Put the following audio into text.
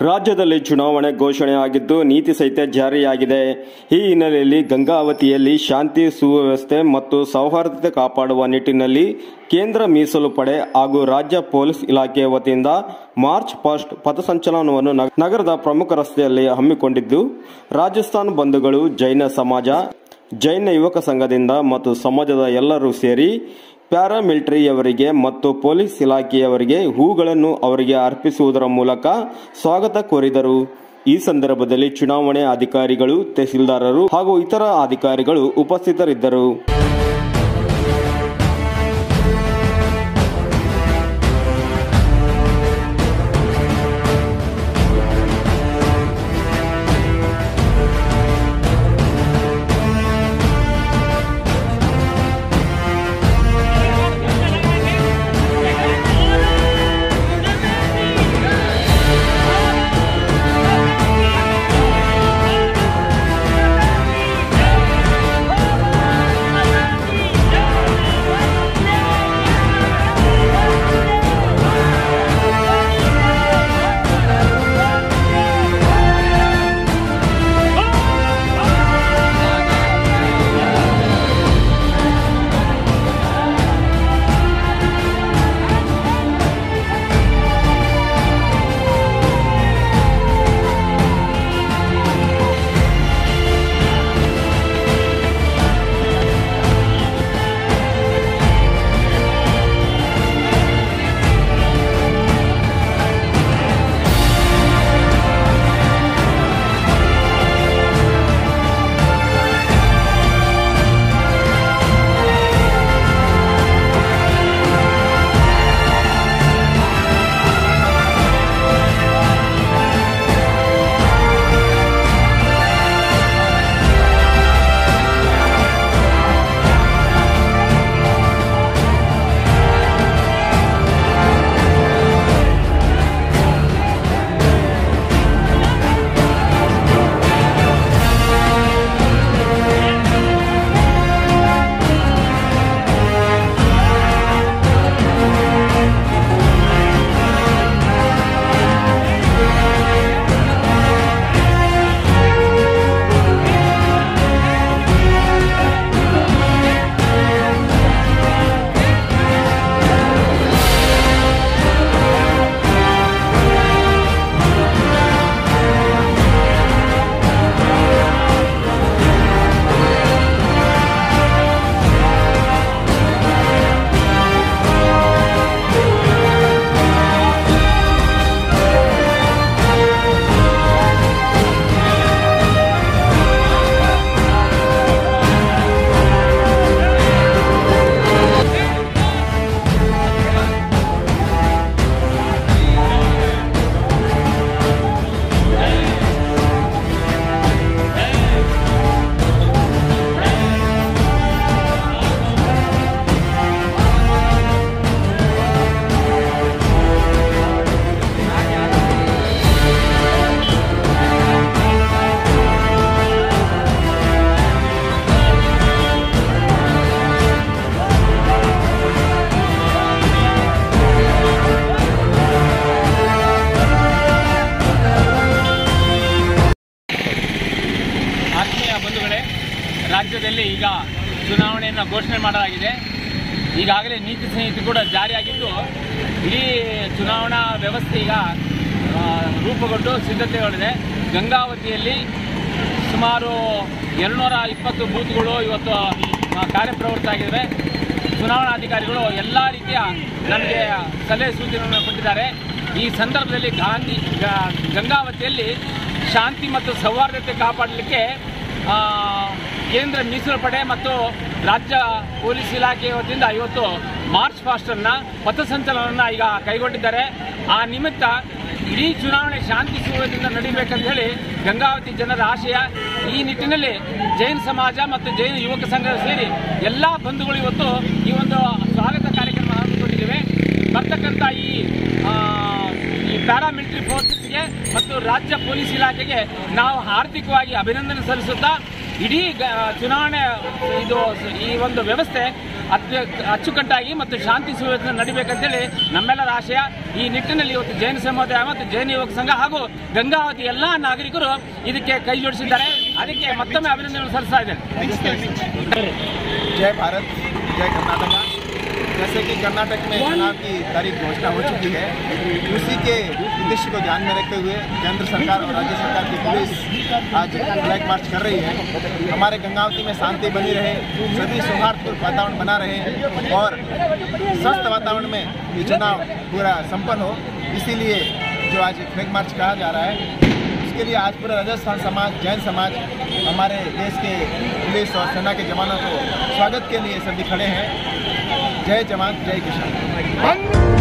ರಾಜ್ಯದಲ್ಲಿ ಚುನಾವಣೆ ಘೋಷಣೆ ಆಗಿದ್ದು ನೀತಿ ಸಂಹಿತೆ ಜಾರಿಯಾಗಿದೆ ಈ ಹಿನ್ನೆಲೆಯಲ್ಲಿ ಗಂಗಾವತಿಯಲ್ಲಿ ಶಾಂತಿ ಸುವ್ಯವಸ್ಥೆ ಮತ್ತು ಸೌಹಾರ್ದತೆ ಕಾಪಾಡುವ ನಿಟ್ಟಿನಲ್ಲಿ ಕೇಂದ್ರ ಮೀಸಲು ಪಡೆ ಹಾಗೂ ರಾಜ್ಯ ಪೊಲೀಸ್ ಇಲಾಖೆ ವತಿಯಿಂದ ಮಾರ್ಚ್ ಫಸ್ಟ್ ಪಥಸಂಚಲನವನ್ನು ನಗ- ನಗರದ ಪ್ರಮುಖ ರಸ್ತೆಯಲ್ಲಿ ಹಮ್ಮಿಕೊಂಡಿದ್ದು ರಾಜಸ್ಥಾನ್ ಬಂಧುಗಳು ಜೈನ ಸಮಾಜ ಜೈನ ಯುವಕ ಸಂಘದಿಂದ ಮತ್ತು ಸಮಾಜದ ಎಲ್ಲರೂ ಸೇರಿ ಪ್ಯಾರಾಮಿಲಿಟರಿಯವರಿಗೆ ಮತ್ತು ಪೊಲೀಸ್ ಇಲಾಖೆಯವರಿಗೆ ಹೂಗಳನ್ನು ಅವರಿಗೆ ಅರ್ಪಿಸುವುದರ ಮೂಲಕ ಸ್ವಾಗತ ಕೋರಿದರು ಈ ಸಂದರ್ಭದಲ್ಲಿ ಚುನಾವಣೆ ಅಧಿಕಾರಿಗಳು ತಹಸೀಲ್ದಾರರು ಹಾಗೂ ಇತರ ಅಧಿಕಾರಿಗಳು ಉಪಸ್ಥಿತರಿದ್ದರು ಆತ್ಮೀಯ ಬಂಧುಗಳೇ ರಾಜ್ಯದಲ್ಲಿ ಈಗ ಚುನಾವಣೆಯನ್ನು ಘೋಷಣೆ ಮಾಡಲಾಗಿದೆ ಈಗಾಗಲೇ ನೀತಿ ಸಂಹಿತೆ ಕೂಡ ಜಾರಿಯಾಗಿದ್ದು ಇಡೀ ಚುನಾವಣಾ ವ್ಯವಸ್ಥೆ ಈಗ ಆ, ರೂಪುಗೊಂಡು ಸಿದ್ಧತೆಗಳಿದೆ ಗಂಗಾವತಿಯಲ್ಲಿ ಸುಮಾರು ಎರಡುನೂರ ಇಪ್ಪತ್ತು ಬೂತ್ಗಳು ಇವತ್ತು ಆ, ಕಾರ್ಯಪ್ರವೃತ್ತ ಆಗಿವೆ ಚುನಾವಣಾಧಿಕಾರಿಗಳು ಎಲ್ಲ ರೀತಿಯ ನಮಗೆ ಸಲಹೆ ಸೂಚನೆಗಳನ್ನು ಕೊಟ್ಟಿದ್ದಾರೆ ಈ ಸಂದರ್ಭದಲ್ಲಿ ಗಾಂಧಿ ಗ- ಗಂಗಾವತಿಯಲ್ಲಿ ಶಾಂತಿ ಮತ್ತು ಸೌಹಾರ್ದತೆ ಕಾಪಾಡಲಿಕ್ಕೆ ಆ, ಕೇಂದ್ರ ಮೀಸಲು ಪಡೆ ಮತ್ತು ರಾಜ್ಯ ಪೊಲೀಸ್ ಇಲಾಖೆ ವತಿಯಿಂದ ಇವತ್ತು ಮಾರ್ಚ್ ಫಾಸ್ಟನ್ನು ಪಥಸಂಚಲನವನ್ನು ಈಗ ಕೈಗೊಂಡಿದ್ದಾರೆ ಆ ನಿಮಿತ್ತ ಇಡೀ ಚುನಾವಣೆ ಶಾಂತಿ ಸುವ್ಯವದಿಂದ ನಡೀಬೇಕಂತ ಹೇಳಿ ಗಂಗಾವತಿ ಜನರ ಆಶಯ ಈ ನಿಟ್ಟಿನಲ್ಲಿ ಜೈನ ಸಮಾಜ ಮತ್ತು ಜೈನ ಯುವಕ ಸಂಘ ಸೇರಿ ಎಲ್ಲ ಬಂಧುಗಳು ಇವತ್ತು ಈ ಒಂದು ಸ್ವಾಗತ ಕಾರ್ಯಕ್ರಮ ಹಮ್ಮಿಕೊಂಡಿದ್ದೇವೆ ಬರ್ತಕ್ಕಂಥ ಈ ಆ, ಈ ಪ್ಯಾರಾಮಿಲಿಟರಿ ಫೋರ್ಸಸ್ಗೆ ಮತ್ತು ರಾಜ್ಯ ಪೊಲೀಸ್ ಇಲಾಖೆಗೆ ನಾವು ಆರ್ಥಿಕವಾಗಿ ಅಭಿನಂದನೆ ಸಲ್ಲಿಸುತ್ತಾ ಇಡೀ ಗ- ಚುನಾವಣೆ ಇದು ಈ ಒಂದು ವ್ಯವಸ್ಥೆ ಅತ್ಯ ಅಚ್ಚುಕಟ್ಟಾಗಿ ಮತ್ತು ಶಾಂತಿ ಸುವ್ಯವಸ್ಥೆ ನಡಿಬೇಕಂತೇಳಿ ನಮ್ಮೆಲ್ಲರ ಆಶಯ ಈ ನಿಟ್ಟಿನಲ್ಲಿ ಇವತ್ತು ಜೈನ ಸಮುದಾಯ ಮತ್ತು ಜೈನ ಯುವಕ ಸಂಘ ಹಾಗೂ ಗಂಗಾವತಿ ಎಲ್ಲ ನಾಗರಿಕರು ಇದಕ್ಕೆ ಕೈ ಜೋಡಿಸಿದ್ದಾರೆ ಅದಕ್ಕೆ ಮತ್ತೊಮ್ಮೆ ಅಭಿನಂದನೆ ಸಲ್ಲಿಸ್ತಾ ಇದ್ದೇನೆ जय भारत जय कर्नाटका जैसे कि कर्नाटक में चुनाव की तारीख घोषणा हो चुकी है उसी के उद्देश्य को ध्यान में रखते हुए केंद्र सरकार और राज्य सरकार की पुलिस आज फ्लैग मार्च कर रही है हमारे गंगावती में शांति बनी रहे सभी सौहार्दपूर्ण वातावरण बना रहे और स्वस्थ वातावरण में ये चुनाव पूरा संपन्न हो इसीलिए जो आज फ्लैग मार्च कहा जा रहा है इसके लिए आज पूरा राजस्थान समाज जैन समाज हमारे देश के पुलिस और सेना के जवानों को स्वागत के लिए सभी खड़े हैं जय जवान जय किसान